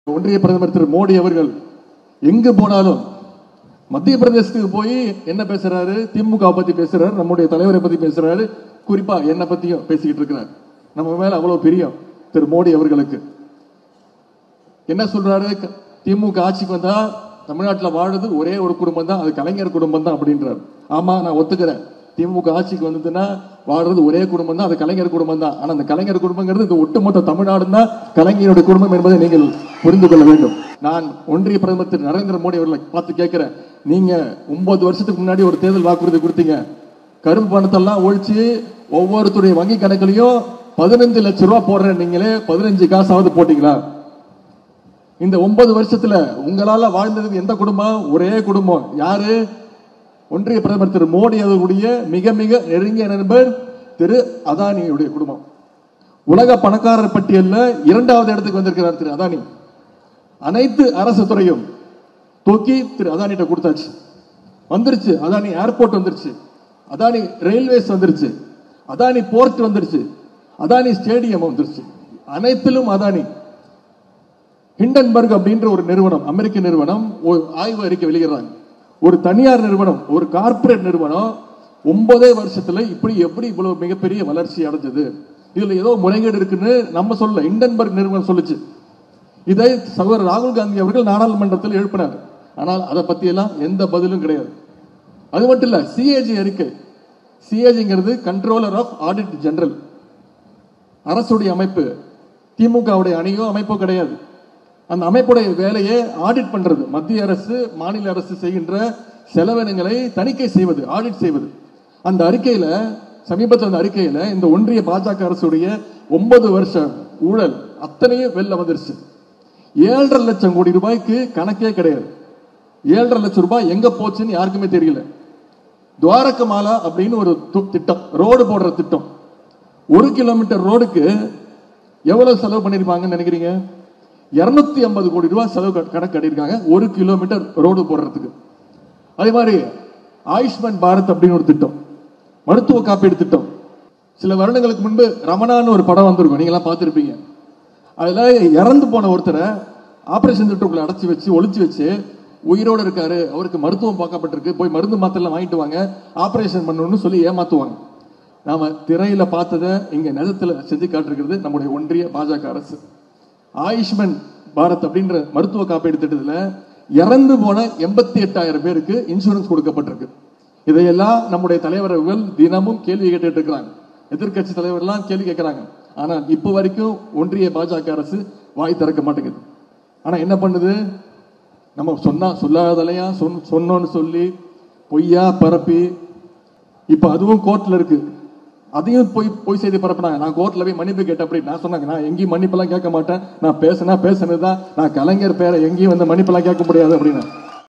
ஒன்றிய பிரதமர் திரு மோடி அவர்கள் எங்கு போனாலும் மத்திய பிரதேசத்துக்கு போய் என்ன பேசுறாரு திமுக பத்தி பேசுறாரு நம்முடைய தலைவரை பத்தி பேசுறாரு குறிப்பா என்ன பத்தியும் பேசிக்கிட்டு இருக்கிறார் நம்ம மேல அவ்வளவு பிரியம் திரு மோடி அவர்களுக்கு என்ன சொல்றாரு க- திமுக ஆட்சிக்கு வந்தா தமிழ்நாட்டில் வாழுது ஒரே ஒரு குடும்பம் தான் அது கலைஞர் குடும்பம் தான் அப்படின்றாரு ஆமா நான் ஒத்துக்கிறேன் திமுக ஆட்சிக்கு வந்ததுன்னா வாழுறது ஒரே குடும்பம் தான் அது கலைஞர் குடும்பம் தான் ஆனா அந்த கலைஞர் குடும்பங்கிறது இந்த ஒட்டுமொத்த தமிழ்நாடு தான் கலைஞருடைய குடும்பம் என்பதை நீங்கள் புரிந்து கொள்ள வேண்டும் நான் ஒன்றிய பிரதமர் திரு நரேந்திர மோடி அவர்களை பார்த்து கேட்கிறேன் நீங்க ஒன்பது வருஷத்துக்கு முன்னாடி ஒரு தேர்தல் வாக்குறுதி கொடுத்தீங்க கருப்பு பணத்தெல்லாம் ஒழிச்சு ஒவ்வொருத்தருடைய வங்கி கணக்குலயும் பதினஞ்சு லட்சம் ரூபாய் போடுறேன் நீங்களே பதினஞ்சு காசாவது போட்டீங்களா இந்த ஒன்பது வருஷத்துல உங்களால வாழ்ந்தது எந்த குடும்பம் ஒரே குடும்பம் யாரு ஒன்றிய பிரதமர் திரு மோடி அவர்களுடைய மிக மிக நெருங்கிய நண்பர் திரு அதானியுடைய குடும்பம் உலக பணக்காரர் பட்டியல்ல இரண்டாவது இடத்துக்கு வந்திருக்கிறார் திரு அதானி அனைத்து அரசு துறையும் தூக்கி திரு அதானிட்ட கொடுத்தாச்சு வந்துருச்சு அதானி ஏர்போர்ட் வந்துருச்சு அதானி ரயில்வேஸ் வந்துருச்சு அதானி போர்ட் வந்துருச்சு அதானி ஸ்டேடியம் வந்துருச்சு அனைத்திலும் அதானி ஹிண்டன்பர்க் அப்படின்ற ஒரு நிறுவனம் அமெரிக்க நிறுவனம் ஒரு ஆய்வு அறிக்கை வெளியிடுறாங்க ஒரு தனியார் நிறுவனம் ஒரு கார்ப்பரேட் நிறுவனம் ஒன்பதே வருஷத்துல இப்படி எப்படி இவ்வளவு மிகப்பெரிய வளர்ச்சி அடைஞ்சது இதுல ஏதோ முறைகேடு இருக்குன்னு நம்ம சொல்ல ஹிண்டன்பர்க் நிறுவனம் சொல்லுச்சு இதை சகோதரர் ராகுல் காந்தி அவர்கள் நாடாளுமன்றத்தில் எழுப்பினார் ஆனால் அதை பத்தி எல்லாம் எந்த பதிலும் கிடையாது அது மட்டும் இல்ல சிஏஜி அறிக்கை சிஏஜிங்கிறது கண்ட்ரோலர் ஆஃப் ஆடிட் ஜெனரல் அரசுடைய அமைப்பு திமுகவுடைய அணியோ அமைப்போ கிடையாது அந்த அமைப்புடைய வேலையை ஆடிட் பண்றது மத்திய அரசு மாநில அரசு செய்கின்ற செலவினங்களை தணிக்கை செய்வது ஆடிட் செய்வது அந்த அறிக்கையில சமீபத்தில் அந்த அறிக்கையில இந்த ஒன்றிய பாஜக அரசுடைய ஒன்பது வருஷ ஊழல் அத்தனையும் வெளில வந்துருச்சு ஏழரை லட்சம் கோடி ரூபாய்க்கு கணக்கே கிடையாது ஏழரை லட்சம் ரூபாய் எங்க போச்சுன்னு யாருக்குமே தெரியல துவாரகமாலா அப்படின்னு ஒரு து- திட்டம் ரோடு போடுற திட்டம் ஒரு கிலோமீட்டர் ரோடுக்கு எவ்வளவு செலவு பண்ணிருப்பாங்கன்னு நினைக்கிறீங்க இருநூத்தி ஐம்பது கோடி ரூபாய் செலவு க- கணக்கு கட்டியிருக்காங்க ஒரு கிலோமீட்டர் ரோடு போடுறதுக்கு அதே மாதிரி ஆயுஷ்மான் பாரத் அப்படின்னு ஒரு திட்டம் மருத்துவ காப்பீடு திட்டம் சில வருடங்களுக்கு முன்பு ரமணான்னு ஒரு படம் வந்திருக்கும் நீங்க எல்லாம் பார்த்திருப்பீங்க அதுல இறந்து போன ஒருத்தரை ஆபரேஷன் திட்டத்துக்குள்ள அடைச்சி வச்சு ஒளிச்சு வச்சு உயிரோட இருக்காரு அவருக்கு மருத்துவம் பார்க்கப்பட்டிருக்கு போய் மருந்து மாத்திரை வாங்கிட்டு வாங்க ஆபரேஷன் பண்ணணும்னு சொல்லி ஏமாத்துவாங்க நாம திரையில பார்த்ததை இங்க நிஜத்துல செஞ்சு காட்டிருக்கிறது நம்முடைய ஒன்றிய பாஜக அரசு ஆயுஷ்மன் பாரத் அப்படின்ற மருத்துவ காப்பீடு திட்டத்துல இறந்து போன எண்பத்தி எட்டாயிரம் பேருக்கு இன்சூரன்ஸ் கொடுக்கப்பட்டிருக்கு இதையெல்லாம் நம்முடைய தலைவர்கள் தினமும் கேள்வி கேட்டுட்டு இருக்கிறாங்க எதிர்க்கட்சி தலைவர்லாம் கேள்வி கேட்கிறாங்க ஆனா இப்போ வரைக்கும் ஒன்றிய பாஜக அரசு வாய் திறக்க மாட்டேங்குது ஆனா என்ன பண்ணுது நம்ம சொன்னா சொல்லாதலையா சொன் சொன்னோன்னு சொல்லி பொய்யா பரப்பி இப்ப அதுவும் கோர்ட்ல இருக்கு அதையும் போய் போய் செய்தி பரப்புனாங்க நான் கோர்ட்ல போய் மன்னிப்பு கேட்டேன் அப்படி நான் சொன்னாங்க நான் எங்கேயும் மன்னிப்பெல்லாம் கேட்க மாட்டேன் நான் பேசினா பேசுனதுதான் நான் கலைஞர் பேரை எங்கேயும் வந்து மன்னிப்பெல்லாம் கேட்க முடியாது அப்படின்னு